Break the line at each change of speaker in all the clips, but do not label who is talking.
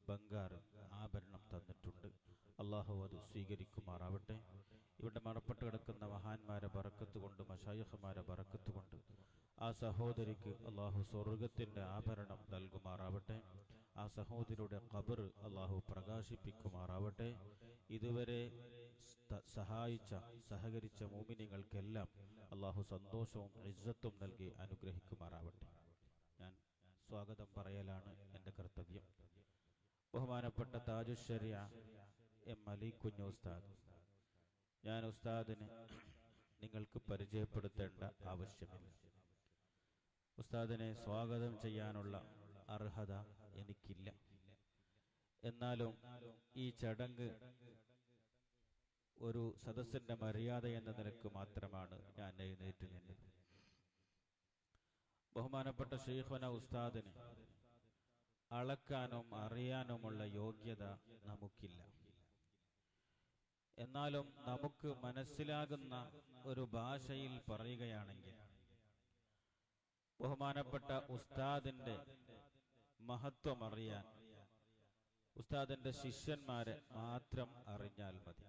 ബംഗാർ ആഭരണം തന്നിട്ടുണ്ട് അള്ളാഹു അത് സ്വീകരിക്കുമാറാവട്ടെ ഇവിടെ മറപ്പെട്ട് കിടക്കുന്ന മഹാന്മാരെ ബറക്കത്ത് കൊണ്ട് മഷായഹമാരെ ബറക്കത്ത് കൊണ്ട് ആ സഹോദരിക്ക് അള്ളാഹു സ്വർഗത്തിന്റെ ആഭരണം നൽകുമാറാവട്ടെ ആ സഹോദരിയുടെ ഖബർ അള്ളാഹു പ്രകാശിപ്പിക്കുമാറാവട്ടെ ഇതുവരെ സ്ത- സഹായിച്ച സഹകരിച്ച മോമിനികൾക്കെല്ലാം അള്ളാഹു സന്തോഷവും ഇജ്ജത്തും നൽകി അനുഗ്രഹിക്കുമാറാവട്ടെ ഞാൻ സ്വാഗതം പറയലാണ് എൻ്റെ കർത്തവ്യം ബഹുമാനപ്പെട്ട താജുശരിയ എം അലി കുഞ്ഞു ഉസ്താദ് ഞാൻ ഉസ്താദിന് നിങ്ങൾക്ക് പരിചയപ്പെടുത്തേണ്ട ആവശ്യമില്ല ഉസ്താദിനെ സ്വാഗതം ചെയ്യാനുള്ള അർഹത എനിക്കില്ല എന്നാലും ഈ ചടങ്ങ് ഒരു സദസ്സിന്റെ മര്യാദ എന്ന നിലക്ക് മാത്രമാണ് ഞാൻ എഴുന്നേറ്റ് നിന്നത് ബഹുമാനപ്പെട്ട ഷെയ്ഖുന ഉസ്താദിന് അളക്കാനും അറിയാനുമുള്ള യോഗ്യത നമുക്കില്ല എന്നാലും നമുക്ക് മനസ്സിലാകുന്ന ഒരു ഭാഷയിൽ പറയുകയാണെങ്കിൽ ബഹുമാനപ്പെട്ട ഉസ്താദിന്റെ മഹത്വം അറിയാൻ ഉസ്താദിന്റെ ശിഷ്യന്മാരെ മാത്രം അറിഞ്ഞാൽ മതി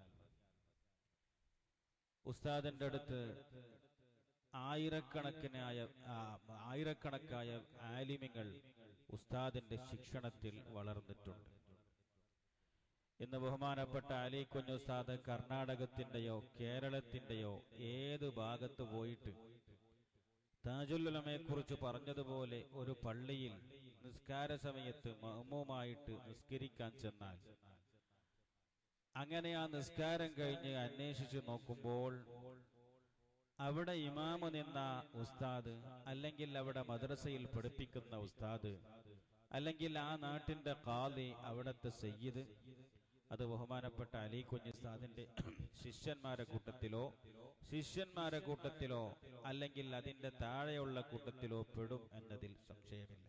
ഉസ്താദിന്റെ അടുത്ത് ആയിരക്കണക്കിനായ ആ, ആയിരക്കണക്കായ ആലിമിങ്ങൾ ഉസ്താദിന്റെ ശിക്ഷണത്തിൽ വളർന്നിട്ടുണ്ട് ഇന്ന് ബഹുമാനപ്പെട്ട അലി കുഞ്ഞു ഉസ്താദ് കർണാടകത്തിന്റെയോ കേരളത്തിന്റെയോ ഏത് ഭാഗത്ത് പോയിട്ട് താജുല്ലുലമയെ കുറിച്ച് പറഞ്ഞതുപോലെ ഒരു പള്ളിയിൽ നിസ്കാര സമയത്ത് മഹ്മൂമായിട്ട് നിസ്കരിക്കാൻ ചെന്നാൽ അങ്ങനെ ആ നിസ്കാരം കഴിഞ്ഞ് അന്വേഷിച്ചു നോക്കുമ്പോൾ അവിടെ ഇമാമ് നിന്ന ഉസ്താദ് അല്ലെങ്കിൽ അവിടെ മദ്രസയിൽ പഠിപ്പിക്കുന്ന ഉസ്താദ് അല്ലെങ്കിൽ ആ നാട്ടിന്റെ കാലി അവിടത്തെ സയ്യിദ് അത് ബഹുമാനപ്പെട്ട അലി കുഞ്ഞുസ്താദിന്റെ ശിഷ്യന്മാരെ കൂട്ടത്തിലോ ശിഷ്യന്മാരെ കൂട്ടത്തിലോ അല്ലെങ്കിൽ അതിന്റെ താഴെയുള്ള കൂട്ടത്തിലോ പെടും എന്നതിൽ സംശയമില്ല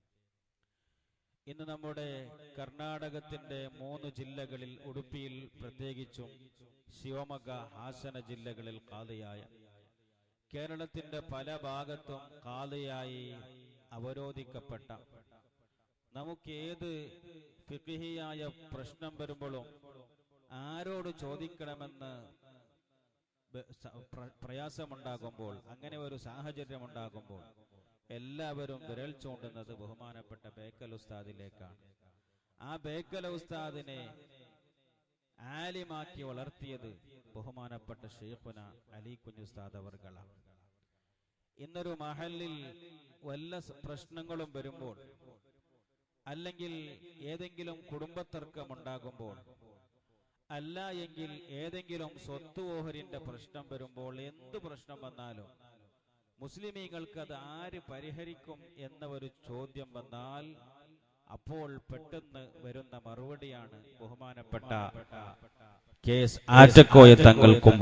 ഇന്ന് നമ്മുടെ കർണാടകത്തിന്റെ മൂന്ന് ജില്ലകളിൽ ഉടുപ്പിയിൽ പ്രത്യേകിച്ചും ശിവമൊഗ്ഗ ഹാസന ജില്ലകളിൽ കാതയായ കേരളത്തിന്റെ പല ഭാഗത്തും കാതയായി അവരോധിക്കപ്പെട്ട നമുക്ക് ഏത് ഫിഖിഹിയായ പ്രശ്നം വരുമ്പോഴും ആരോട് ചോദിക്കണമെന്ന് ബ- സ- പ്ര- പ്രയാസമുണ്ടാകുമ്പോൾ അങ്ങനെ ഒരു സാഹചര്യം ഉണ്ടാകുമ്പോൾ എല്ലാവരും വിരൽ ചൂണ്ടുന്നത് ബഹുമാനപ്പെട്ട ബേക്കൽ ഉസ്താദിലേക്കാണ് ആ ബേക്കൽ ഉസ്താദിനെ ആലിമാക്കി വളർത്തിയത് ബഹുമാനപ്പെട്ട ഷെയ്ഖുന അലി കുഞ്ഞുസ്താദ് അവർകളാണ് ഇന്നൊരു മഹലിൽ വല്ല സ- പ്രശ്നങ്ങളും വരുമ്പോൾ അല്ലെങ്കിൽ ഏതെങ്കിലും കുടുംബത്തർക്കം ഉണ്ടാകുമ്പോൾ അല്ല എങ്കിൽ ഏതെങ്കിലും സ്വത്ത് ഓഹരിന്റെ പ്രശ്നം വരുമ്പോൾ എന്ത് പ്രശ്നം വന്നാലും മുസ്ലിമീങ്ങൾക്ക് അത് ആര് പരിഹരിക്കും എന്ന ഒരു ചോദ്യം വന്നാൽ അപ്പോൾ പെട്ടെന്ന് വരുന്ന മറുപടിയാണ് ബഹുമാനപ്പെട്ട കെ എസ് ആറ്റക്കോയ തങ്ങൾക്കും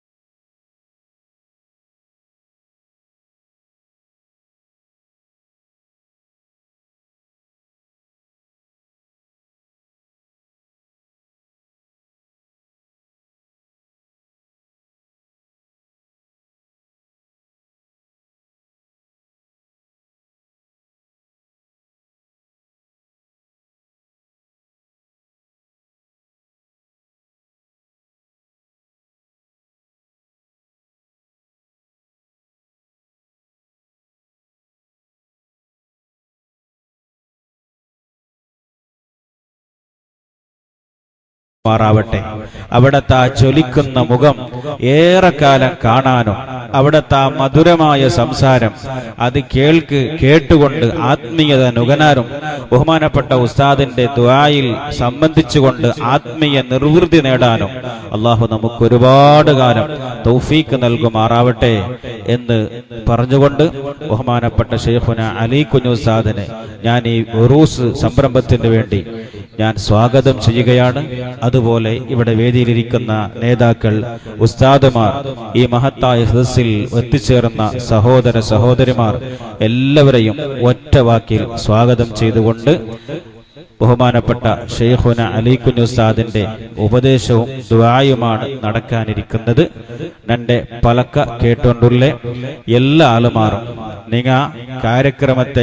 മാറാവട്ടെ അവിടത്തെ ആ ജ്വലിക്കുന്ന മുഖം ഏറെക്കാലം കാണാനും അവിടത്തെ ആ മധുരമായ സംസാരം അത് കേൾക്ക് കേട്ടുകൊണ്ട് ആത്മീയത നുകരാനും ബഹുമാനപ്പെട്ട ഉസ്താദിന്റെ ദ്വായിൽ സംബന്ധിച്ചുകൊണ്ട് ആത്മീയ നിർവൃതി നേടാനും അള്ളാഹു നമുക്ക് ഒരുപാട് കാലം തൗഫീക്ക് നൽകുമാറാവട്ടെ എന്ന് പറഞ്ഞുകൊണ്ട് ബഹുമാനപ്പെട്ട ഷെയ്ഖുന അലി കുഞ്ഞു ഉസ്താദിനെ ഞാൻ ഈ ഉറൂസ് സംരംഭത്തിന് വേണ്ടി ഞാൻ സ്വാഗതം ചെയ്യുകയാണ് അതുപോലെ ഇവിടെ വേദിയിലിരിക്കുന്ന നേതാക്കൾ ഉസ്താദുമാർ ഈ മഹത്തായ സദസ്സിൽ എത്തിച്ചേർന്ന സഹോദര സഹോദരിമാർ എല്ലാവരെയും ഒറ്റ വാക്കിൽ സ്വാഗതം ചെയ്തുകൊണ്ട് ബഹുമാനപ്പെട്ട ഷെയ്ഖുന അലി കുഞ്ഞുസാദിന്റെ ഉപദേശവും ദുആയുമാണ് നടക്കാനിരിക്കുന്നത് നന്റെ പലക്ക കേട്ടുകൊണ്ടുള്ള എല്ലാ ആളുമാറും നിങ്ങ കാര്യക്രമത്തെ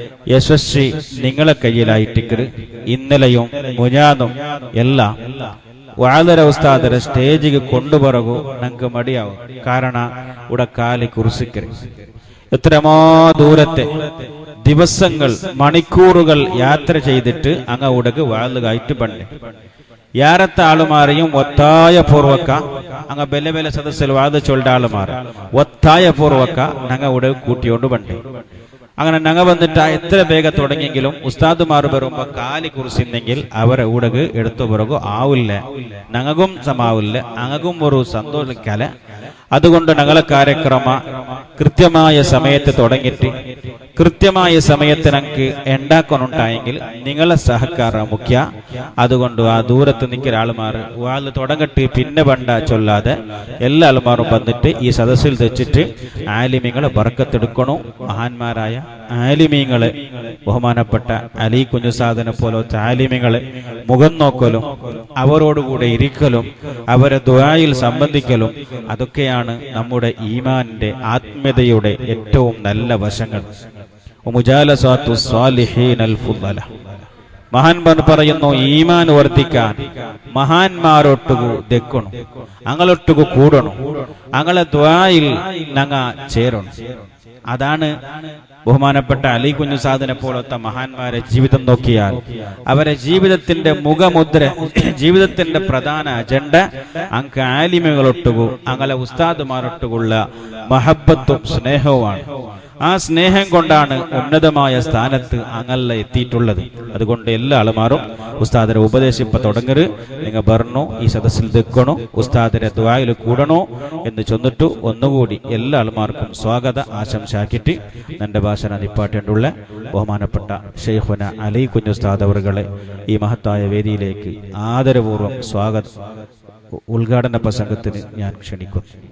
യശസ്വി നിങ്ങളെ കയ്യിലായിട്ടെങ്കിൽ ഇന്നലെയും മുഞ്ഞാന്നും എല്ലാം വാതര ഉസ്താദരെ സ്റ്റേജിಗೆ കൊണ്ടുപറകു ഞങ്ങൾക്ക് മടിയാവും കാരണം ഇവിടെ കാലി കുറിസിക്കരുത് എത്രമാ ദൂരത്തെ ദിവസങ്ങൾ മണിക്കൂറുകൾ യാത്ര ചെയ്തിട്ട് അങ്ങ ഉടക്ക് വാളുകായിട്ട് പണ്ട് ಯಾರತ್ತ ಆಳುಮಾರಿಯು ಒತ್ತಾಯ ಪೂರ್ವಕ ಅಂಗ ಬೆಲೆ ಬೆಲೆ ಸದಸ್ಯರು ವಾದ ಚೊಲ್ಡ ಆಳುಮಾರ ಒತ್ತಾಯ ಪೂರ್ವಕ ನಂಗ ಉಡವು കൂട്ടിയോണ്ട് ಬಂಡೆ അങ്ങനെ ഞങ്ങ വന്നിട്ട് എത്ര ಬೇಗ തുടങ്ങിയെങ്കിലും ഉസ്താദുമാർ വരുമ്പോ കാലി കുറിച്ചിരുന്നെങ്കിൽ അവരെ ഊടക് എടുത്തു പുറകു ആവില്ല ഞങ്ങൾക്കും സമാവില്ല അങ്ങക്കും ഒരു സന്തോഷിക്കല അതുകൊണ്ട് ഞങ്ങളെ കാര്യക്രമ കൃത്യമായ സമയത്ത് തുടങ്ങിയിട്ട് കൃത്യമായ സമയത്ത് ഞങ്ങൾക്ക് ഉണ്ടാക്കാനുണ്ടായെങ്കിൽ നിങ്ങളെ സഹಕಾರ മുഖ്യ അതുകൊണ്ട് ആ ദൂരത്ത് നിൽക്കുന്ന ആളുമാർ വാള് തുടങ്ങട്ട് പിന്നെ പണ്ട ചൊല്ലാതെ എല്ലാ ആളുമാരും വന്നിട്ട് ഈ സദസ്സിൽ വെച്ചിട്ട് ആലിമിങ്ങളെ ബർക്കത്തെടുക്കണു മഹാന്മാരായ ആലിമീങ്ങളെ ബഹുമാനപ്പെട്ട അലി കുഞ്ഞുസാദനെ പോലത്തെ ആലിമിങ്ങളെ മുഖം നോക്കലും അവരോടുകൂടെ ഇരിക്കലും അവരെ ദുആയിൽ സംബന്ധിക്കലും അതൊക്കെയാണ് നമ്മുടെ ഈമാനിന്റെ ആത്മീയതയുടെ ഏറ്റവും നല്ല വശങ്ങൾ മുജാലസാത്തു സ്വാലിഹീനൽ ഫുദ്ദല മഹാൻമാർ പറയുന്നു ഈമാൻ വർദ്ധിക്കാൻ മഹാന്മാരൊട്ടുകു ദെക്കണം അങ്ങളൊട്ടുകു കൂടണം അങ്ങളെ ദ്വായിൽ ഞങ്ങ ചേരണം അതാണ് ബഹുമാനപ്പെട്ട അലി കുഞ്ഞുസാദിനെ പോലത്തെ മഹാന്മാരെ ജീവിതം നോക്കിയാൽ അവരെ ജീവിതത്തിന്റെ മുഖമുദ്ര ജീവിതത്തിന്റെ പ്രധാന അജണ്ട അങ്ക ആലിമകളൊട്ടുകു അങ്ങളെ ഉസ്താദുമാരൊട്ടുകുള്ള മഹബത്തും സ്നേഹവുമാണ് ആ സ്നേഹം കൊണ്ടാണ് ഉന്നതമായ സ്ഥാനത്ത് അങ്ങല്ല എത്തിയിട്ടുള്ളത് അതുകൊണ്ട് എല്ലാ ആളുമാരും ഉസ്താദരെ ഉപദേശിപ്പ തുടങ്ങരുത് നിങ്ങൾ പറഞ്ഞു ഈ സദസ്സിൽ നിൽക്കണോ ഉസ്താദരെ ദ്വായിൽ കൂടണോ എന്ന് ചൊന്നിട്ടു ഒന്നുകൂടി എല്ലാ ആളുമാർക്കും സ്വാഗത ആശംസാക്കിയിട്ട് എന്റെ ഭാഷ നിപ്പാട്ടേണ്ടുള്ള ബഹുമാനപ്പെട്ട ഷെയ്ഖുന അലി കുഞ്ഞുസ്താദ് അവറുകളെ ഈ മഹത്തായ വേദിയിലേക്ക് ആദരപൂർവ്വം സ്വാഗതം ഉദ്ഘാടന പ്രസംഗത്തിന് ഞാൻ ക്ഷണിക്കുന്നു